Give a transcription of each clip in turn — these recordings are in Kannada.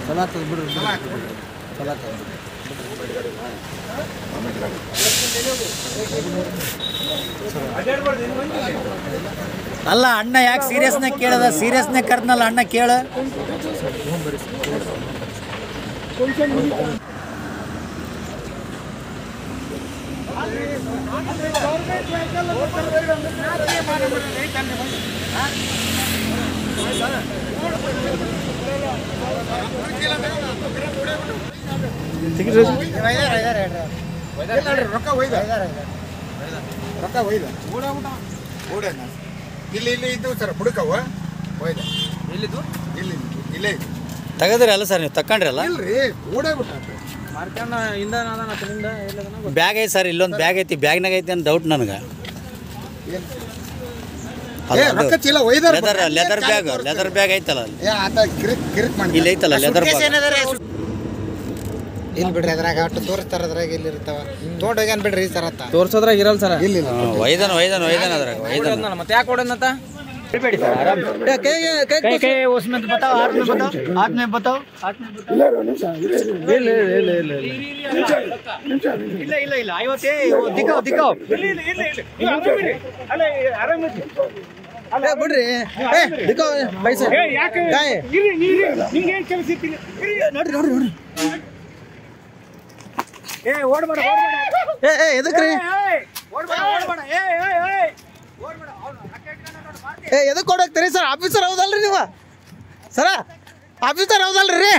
ಚಲೋ ಆಗ್ತದೆ ಬಿಡ್ರಿ ಚಲೋ ಆಗ್ತದೆ ಅಲ್ಲ ಅಣ್ಣ ಯಾಕೆ ಸೀರಿಯಸ್ನಾಗ ಕೇಳದ ಸೀರಿಯಸ್ನಾಗ ಕರ್ದ್ನಲ್ಲ ಅಣ್ಣ ಕೇಳ ರೊಕ್ಕ ಒಯ್ದ ರೊಕ್ಕ ಒಯ್ದ ಓಡೇನ ಇಲ್ಲಿ ಇಲ್ಲಿ ಇದ್ದು ಸರ್ ಬುಡಕವ ಒಯ್ದ ಎಲ್ಲಿದ್ದು ಇಲ್ಲಿ ಇಲ್ಲೇ ಇದ್ದು ತೆಗದ್ರಿ ಅಲ್ಲ ಸರ್ ನೀವು ತಕೊಂಡ್ರಲ್ಲ ಇಲ್ರಿ ಓಡೇ ಬಿಟ್ಟ ಮಾರ್ಕಂಡ ಇಂದ ಅದಾನ ಆತನಿಂದ ಎಲ್ಲದನ ಬ್ಯಾಗ್ ಐತಿ ಸರ್ ಇಲ್ಲೊಂದು ಬ್ಯಾಗ್ ಐತಿ ಬ್ಯಾಗ್ನಾಗ ಐತಿ ಅಂತ ಡೌಟ್ ನನಗೆ ಏ ರೊಕ್ಕ ಚೀಲ ಒಯ್ದಾರ leather leather bag leather bag ಐತಲ್ಲ ಅಲ್ಲಿ ಏ ಆತ ಕಿರಿಕ್ ಕಿರಿಕ್ ಮಾಡಿ ಇಲ್ಲಿ ಐತಲ್ಲ ಲೆದರ್ ಬ್ಯಾಗ್ ಇಲ್ಲಿ ಬಿಡ್ರಿ ಅದ್ರಾಗ ಅಷ್ಟು ತೋರಿಸ್ತಾರ ಅದ್ರಾಗ ಇಲ್ಲಿ ಇರ್ತಾವ ತೋಟಗೇನ್ ಬಿಡ್ರಿ ಸರ್ ಅತ್ತ ತೋರ್ಸೋದ್ರಾಗ ಇರಲ್ಲ ಸರ್ ಇಲ್ಲ ಇಲ್ಲ ಒಯ್ದನ ಒಯ್ದನ ಒಯ್ದನ ಅದ್ರಾಗ ಒಯ್ದನ ಮತ್ತೆ ಯಾಕೆ ಕೊಡೋದಂತ ಬಿಡ್ರಿ ಪೈಸೆ ನೋಡ್ರಿ ನೋಡ್ರಿ ನೋಡ್ರಿ ಏ ಏ ಎದಕ್ರಿ ಏ ಎದಕ್ ಕೊಡೋಗ್ತೀರಿ ಸರ್ ಆಫೀಸರ್ ಹೌದಲ್ರಿ ನೀವು ಸರ ಆಫೀಸರ್ ಹೌದಲ್ರಿ ರೀ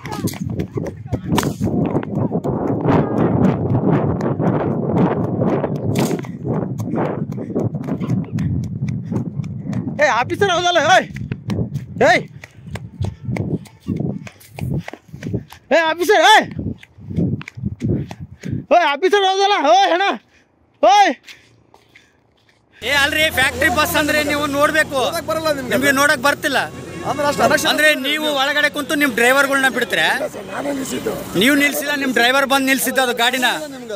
ಏ ಆಫೀಸರ್ ಹೌದಲ್ಲ ಏಯ್ ಏಯ್ ಏ ಆಫೀಸರ್ ಏಯ್ ಓಯ್ ಆಫೀಸರ್ ಹೌದಲ್ಲ ಓಯ್ ಅಣ್ಣ ಓಯ್ ಏ ಅಲ್ರಿ ಫ್ಯಾಕ್ಟ್ರಿ ಬಸ್ ಅಂದ್ರೆ ನೀವು ನೋಡ್ಬೇಕು ನಿಮ್ಗೆ ನೋಡಕ್ ಬರ್ತಿಲ್ಲ ಅಂದ್ರೆ ನೀವು ಒಳಗಡೆ ಕುಂತು ನಿಮ್ ಡ್ರೈವರ್ಗಳನ್ನ ಬಿಡ್ತಾರೆ ನೀವು ನಿಲ್ಸಿಲ್ಲ ನಿಮ್ ಡ್ರೈವರ್ ಬಂದ್ ನಿಲ್ಸಿದ್ದ ಅದು ಗಾಡಿನ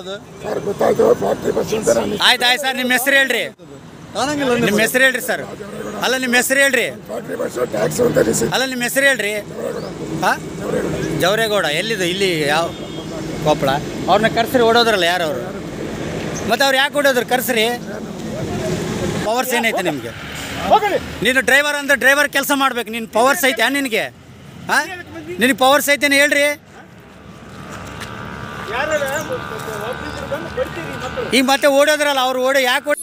ಆಯ್ತು ಆಯ್ತು ಸರ್ ನಿಮ್ಮ ಹೆಸರು ಹೇಳ್ರಿ ನಿಮ್ಮ ಹೆಸರು ಹೇಳ್ರಿ ಸರ್ ಅಲ್ಲ ನಿಮ್ಮ ಹೆಸರು ಹೇಳ್ರಿ ಅಲ್ಲ ನಿಮ್ಮ ಹೆಸರು ಹೇಳ್ರಿ ಹಾ ಜವರೇಗೌಡ ಎಲ್ಲಿದು ಇಲ್ಲಿ ಯಾವ ಕೊಪ್ಪಳ ಅವ್ರನ್ನ ಕರ್ಸ್ರಿ ಓಡೋದ್ರಲ್ಲ ಯಾರು ಅವರು ಮತ್ತೆ ಅವ್ರು ಯಾಕೆ ಓಡೋದ್ರು ಕರ್ಸ್ರಿ ಪವರ್ಸ್ ಏನೈತೆ ನಿಮಗೆ ನೀನು ಡ್ರೈವರ್ ಅಂದ್ರೆ ಡ್ರೈವರ್ ಕೆಲಸ ಮಾಡ್ಬೇಕು ನೀನು ಪವರ್ಸ್ ಐತೆ ನಿನಗೆ ಹಾಂ ನಿನಗೆ ಪವರ್ಸ್ ಐತೇನೆ ಹೇಳ್ರಿ ಈಗ ಮತ್ತೆ ಓಡೋದ್ರಲ್ಲ ಅವ್ರು ಓಡೋ ಯಾಕೆ